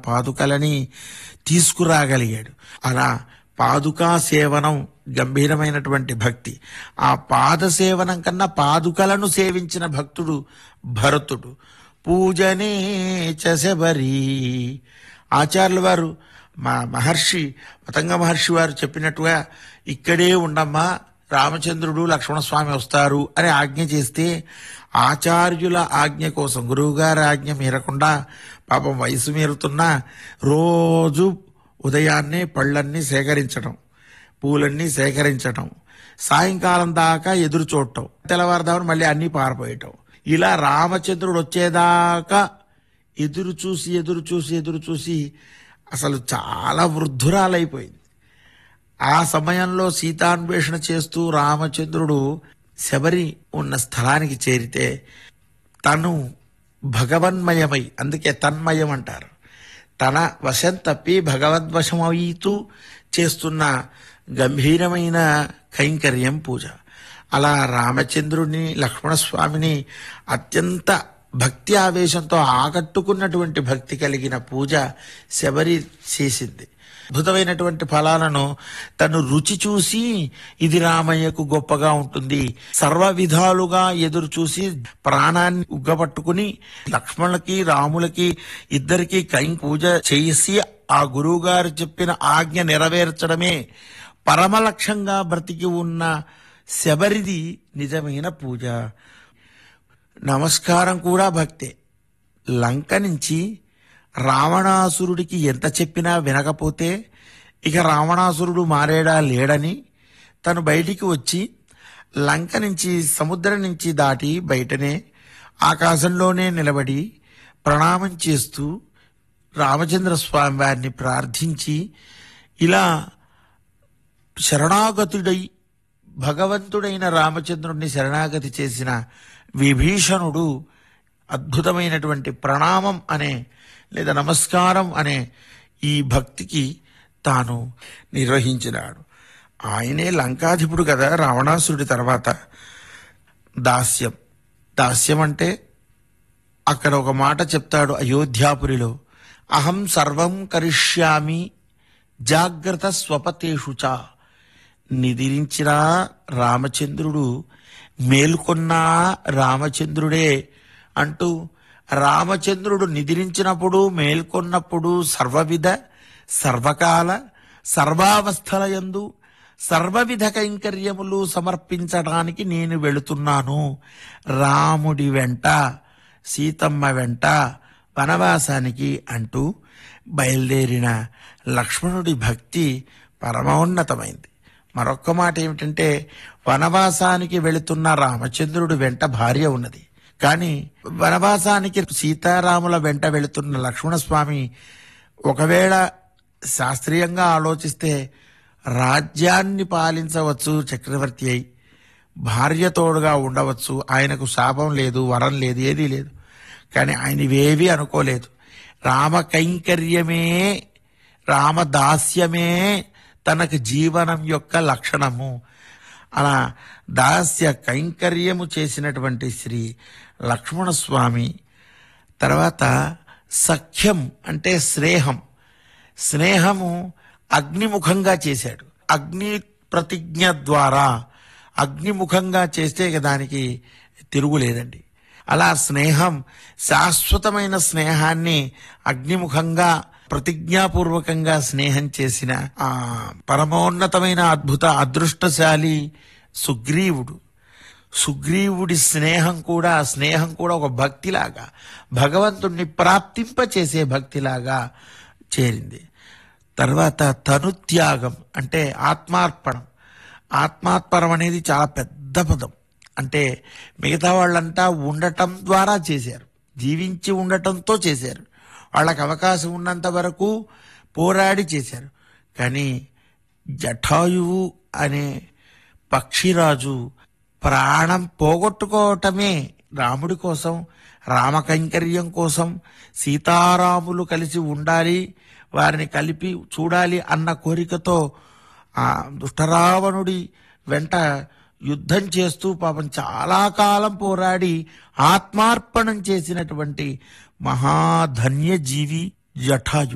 పాదుకలని తీసుకురాగలిగాడు అలా పాదుకా సేవనం గంభీరమైనటువంటి భక్తి ఆ పాద సేవనం కన్నా పాదుకలను సేవించిన భక్తుడు భరతుడు పూజనే చశబరి ఆచార్యుల వారు మా మహర్షి మతంగ మహర్షి వారు చెప్పినట్టుగా ఇక్కడే ఉండమ్మా రామచంద్రుడు లక్ష్మణస్వామి వస్తారు అని ఆజ్ఞ చేస్తే ఆచార్యుల ఆజ్ఞ కోసం గురువుగారి ఆజ్ఞ మీరకుండా పాపం వయసు మీరుతున్నా రోజు ఉదయాన్నే పళ్ళన్నీ సేకరించడం పూలన్నీ సేకరించటం సాయంకాలం దాకా ఎదురు చూడటం తెల్లవారుదామని మళ్ళీ అన్నీ పారిపోయటం ఇలా రామచంద్రుడు వచ్చేదాకా ఎదురు చూసి ఎదురు చూసి ఎదురు చూసి అసలు చాలా వృద్ధురాలైపోయింది ఆ సమయంలో సీతాన్వేషణ చేస్తూ రామచంద్రుడు శబరి ఉన్న స్థలానికి చేరితే తను భగవన్మయమై అందుకే తన్మయం అంటారు తన వశం తప్పి భగవద్వశమవుతూ చేస్తున్న గంభీరమైన కైంకర్యం పూజ అలా రామచంద్రుడిని లక్ష్మణస్వామిని అత్యంత భక్తి ఆవేశంతో ఆకట్టుకున్నటువంటి భక్తి కలిగిన పూజ శబరి చేసింది అద్భుతమైనటువంటి ఫలాలను తను రుచి చూసి ఇది రామయ్యకు గొప్పగా ఉంటుంది సర్వ విధాలుగా ఎదురు చూసి ప్రాణాన్ని ఉగ్గపట్టుకుని లక్ష్మణులకి రాములకి ఇద్దరికి కై పూజ చేసి ఆ గురువు గారు చెప్పిన ఆజ్ఞ నెరవేర్చడమే పరమలక్ష్యంగా బ్రతికి ఉన్న శబరిది నిజమైన పూజ నమస్కారం కూడా భక్తే లంక నుంచి రావణాసురుడికి ఎంత చెప్పినా వినకపోతే ఇక రావణాసురుడు మారేడా లేడని తను బయటికి వచ్చి లంక నుంచి సముద్రం నుంచి దాటి బయటనే ఆకాశంలోనే నిలబడి ప్రణామం చేస్తూ రామచంద్ర స్వామి వారిని ప్రార్థించి ఇలా శరణాగతుడై భగవంతుడైన రామచంద్రుడిని శరణాగతి చేసిన విభీషణుడు అద్భుతమైనటువంటి ప్రణామం అనే లేదా నమస్కారం అనే ఈ భక్తికి తాను నిర్వహించినాడు ఆయనే లంకాధిపుడు కదా రావణాసురుడి తర్వాత దాస్యం దాస్యం అంటే అక్కడ ఒక మాట చెప్తాడు అయోధ్యాపురిలో అహం సర్వం కరిష్యామి జాగ్రత్త స్వపతేషు చ నిదిరించిన రామచంద్రుడు మేల్కొన్నా రామచంద్రుడే అంటూ రామచంద్రుడు నిద్రించినప్పుడు మేల్కొన్నప్పుడు సర్వవిధ సర్వకాల సర్వావస్థల యందు సర్వవిధ కైంకర్యములు సమర్పించడానికి నేను వెళుతున్నాను రాముడి వెంట సీతమ్మ వెంట వనవాసానికి అంటూ బయలుదేరిన లక్ష్మణుడి భక్తి పరమోన్నతమైంది మరొక్క మాట ఏమిటంటే వనవాసానికి వెళుతున్న రామచంద్రుడు వెంట భార్య ఉన్నది కానీ వనవాసానికి సీతారాముల వెంట వెళుతున్న లక్ష్మణస్వామి ఒకవేళ శాస్త్రీయంగా ఆలోచిస్తే రాజ్యాన్ని పాలించవచ్చు చక్రవర్తి అయి భార్య తోడుగా ఉండవచ్చు ఆయనకు శాపం లేదు వరం లేదు ఏదీ లేదు కానీ ఆయన ఇవేవి అనుకోలేదు రామ కైంకర్యమే రామదాస్యమే తనకు జీవనం యొక్క లక్షణము అలా దాస్య కైంకర్యము చేసినటువంటి శ్రీ లక్ష్మణస్వామి తర్వాత సఖ్యం అంటే స్నేహం స్నేహము అగ్నిముఖంగా చేశాడు అగ్ని ప్రతిజ్ఞ ద్వారా అగ్నిముఖంగా చేస్తే ఇక దానికి తిరుగులేదండి అలా స్నేహం శాశ్వతమైన స్నేహాన్ని అగ్నిముఖంగా ప్రతిజ్ఞాపూర్వకంగా స్నేహం చేసిన ఆ పరమోన్నతమైన అద్భుత అదృష్టశాలి సుగ్రీవుడు సుగ్రీవుడి స్నేహం కూడా స్నేహం కూడా ఒక భక్తిలాగా భగవంతుణ్ణి ప్రాప్తింపచేసే భక్తిలాగా చేరింది తర్వాత తనుత్యాగం అంటే ఆత్మార్పణం ఆత్మార్పణం అనేది చాలా పెద్ద పదం అంటే మిగతా వాళ్ళంతా ఉండటం ద్వారా చేశారు జీవించి ఉండటంతో చేశారు వాళ్ళకి అవకాశం ఉన్నంత వరకు పోరాడి చేశారు కానీ జటాయువు అనే పక్షిరాజు ప్రాణం పోగొట్టుకోవటమే రాముడి కోసం రామకైంకర్యం కోసం సీతారాములు కలిసి ఉండాలి వారిని కలిపి చూడాలి అన్న కోరికతో ఆ దుష్టరావణుడి వెంట యుద్ధం చేస్తూ పాపం చాలా కాలం పోరాడి ఆత్మార్పణం చేసినటువంటి మహాధన్య జీవి జటాయు